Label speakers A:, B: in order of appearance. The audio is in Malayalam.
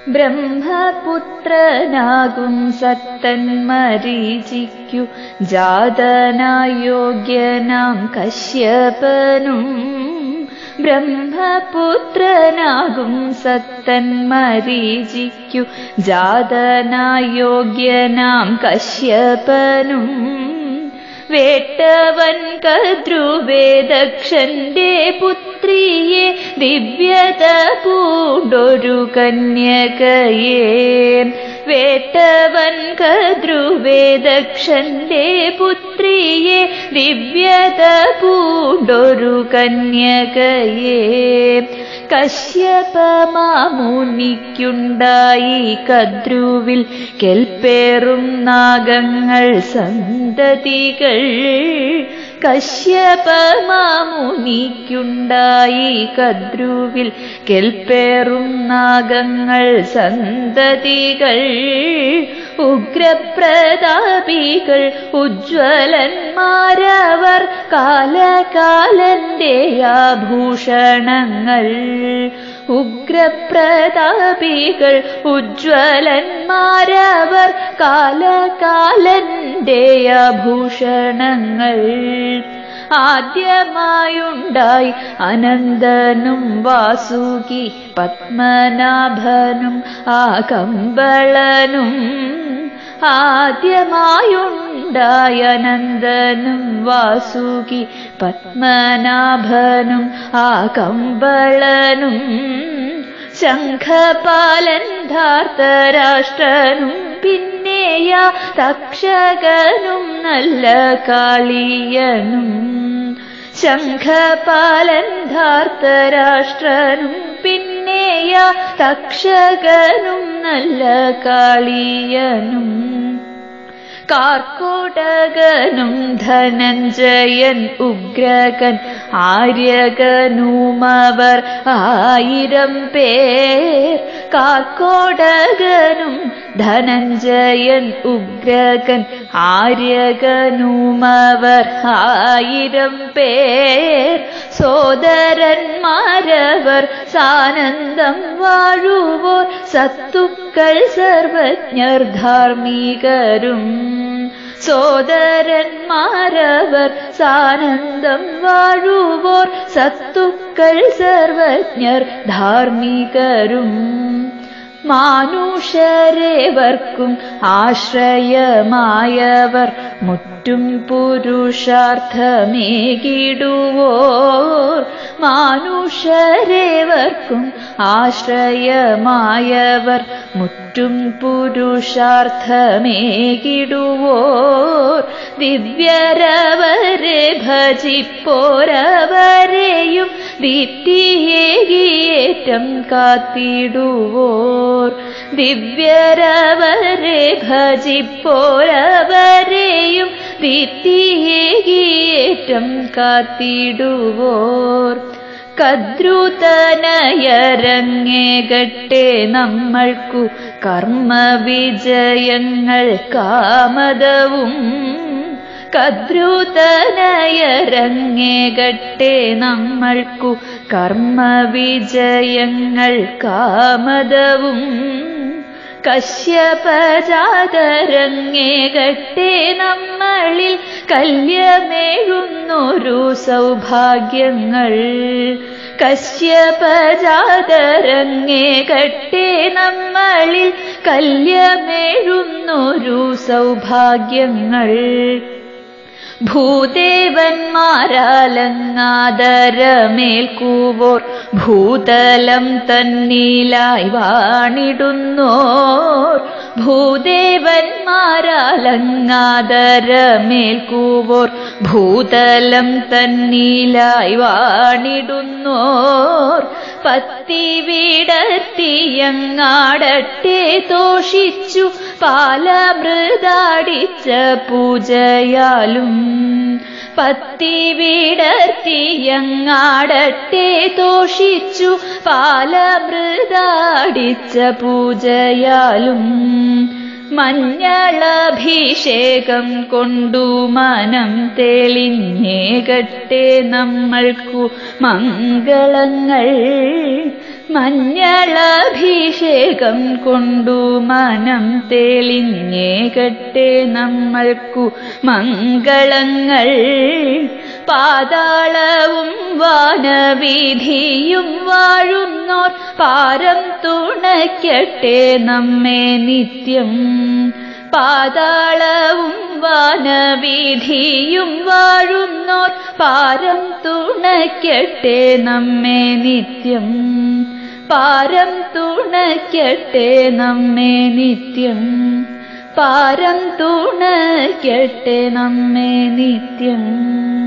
A: ബ്രഹ്മപുത്രനാകും സത്തൻ മരീചിക്കു ജാതനായോഗ്യനാം കശ്യപനും ബ്രഹ്മപുത്രനാകും സത്തൻ മരീചിക്കു ജാതനായോഗ്യനാം കശ്യപനും വേട്ടവൻ കദ്രുവേദക്ഷന്റെ പുത്രിയെ ദിവ്യത പൂണ്ടൊരു കന്യകയെ വേട്ടവൻ കദ്രുവേദക്ഷന്റെ പുത്രിയെ ദിവ്യത പൂണ്ടൊരു കന്യകയെ കശ്യപമാമുനിക്കുണ്ടായി കദ്രുവിൽ കെൽപ്പേറും നാഗങ്ങൾ സന്തതികൾ കശ്യപമാമുനിക്കുണ്ടായി കദ്രുവിൽ കെൽപ്പേറും നാഗങ്ങൾ സന്തതികൾ ഉഗ്രപ്രതാപികൾ ഉജ്വലന്മാരവർ കാലകാലന്റെ ആഭൂഷണങ്ങൾ ഉഗ്രപ്രതാപികൾ ഉജ്വലന്മാരവർ കാലകാലന്റെ ആഭൂഷണങ്ങൾ ആദ്യമായുണ്ടായി അനന്തനും വാസുകി പത്മനാഭനും ആകമ്പളനും ആദ്യമായുണ്ടായ അനന്തനും വാസുകി പത്മനാഭനും ആകമ്പളനും ശംഖപാലൻ ധാർത്തരാഷ്ട്രനും പിന്നെയ തക്ഷകനും നല്ല കാളിയനും ശംഖപാലൻ ധാർത്തരാഷ്ട്രനും പിന്നെയ തക്ഷകനും നല്ല കാളിയനും കാർക്കോടകനും ധനഞ്ജയൻ ഉഗ്രകൻ ആര്യകനുമവർ ആയിരം പേർ കാർക്കോടകനും ധനഞ്ജയൻ ഉഗ്രകൻ ആര്യകനുമവർ ആയിരം പേർ സോദരന്മാരവർ സാനന്ദം വാഴുവോർ സത്തുക്കൾ സർവജ്ഞർ ധാർമ്മികരും സോദരന്മാരവർ സാനന്ദം വാഴുവോർ സത്തുക്കൾ സർവജ്ഞർ ധാർമ്മികരും മാനുഷരേവർക്കും ആശ്രയമായവർ മുറ്റും പുരുഷാർത്ഥമേകിടുവോർ മാനുഷരേവർക്കും ആശ്രയമായവർ മുറ്റും പുരുഷാർത്ഥമേകിടുവോർ ദിവ്യരവരെ ഭജിപ്പോരവരെയും ദീപ്തിയേകിയേറ്റം കാത്തിടുവോർ ദിവ്യരവരെ ഭജിപ്പോരവരെയും ദീപ്തിയേകിയേറ്റം കാത്തിടുവോർ കദ്രുതനയരങ്ങേകട്ടെ നമ്മൾക്കു കർമ്മവിജയങ്ങൾ കാമതവും കദ്രുതനയരങ്ങേകട്ടെ നമ്മൾക്കു കർമ്മവിജയങ്ങൾ കാമതവും കശ്യപജാതരങ്ങേകട്ടെ നമ്മളിൽ കല്യമേഴുന്നൊരു സൗഭാഗ്യങ്ങൾ കശ്യപജാതരങ്ങേകട്ടെ നമ്മളിൽ കല്യമേഴുന്നൊരു സൗഭാഗ്യങ്ങൾ ഭൂദേവന്മാരാലങ്ങാദരമേൽക്കുവോർ ഭൂതലം തന്നീലായി വാണിടുന്നോർ ഭൂദേവന്മാരാലങ്ങാദരമേൽക്കുവോർ ഭൂതലം തന്നീലായി വാണിടുന്നോർ പത്തി വിടർത്തിയങ്ങാടട്ടെ തോഷിച്ചു പാലമൃതാടിച്ച പൂജയാലും പത്തി വിടർത്തിയങ്ങാടട്ടെ തോഷിച്ചു പാലമൃതാടിച്ച പൂജയാലും മഞ്ഞളഭിഷേകം കൊണ്ടു മനം തെളിഞ്ഞേകട്ടെ നമ്മൾക്കു മംഗളങ്ങൾ മഞ്ഞളഭിഷേകം കൊണ്ടു മനം തെളിഞ്ഞേകട്ടെ നമ്മൾക്കു മംഗളങ്ങൾ പാതാളവും വാനവിധിയും വാഴുന്നോർ പാരം തുണയ്ക്കട്ടെ നമ്മെ നിത്യം പാതാളവും വാനവിധിയും വാഴുന്നോർ പാരം തുണയ്ക്കട്ടെ നമ്മെ നിത്യം പാരം തുണയ്ക്കട്ടെ നമ്മെ നിത്യം പാരം തുണയ്ക്കട്ടെ നമ്മെ നിത്യം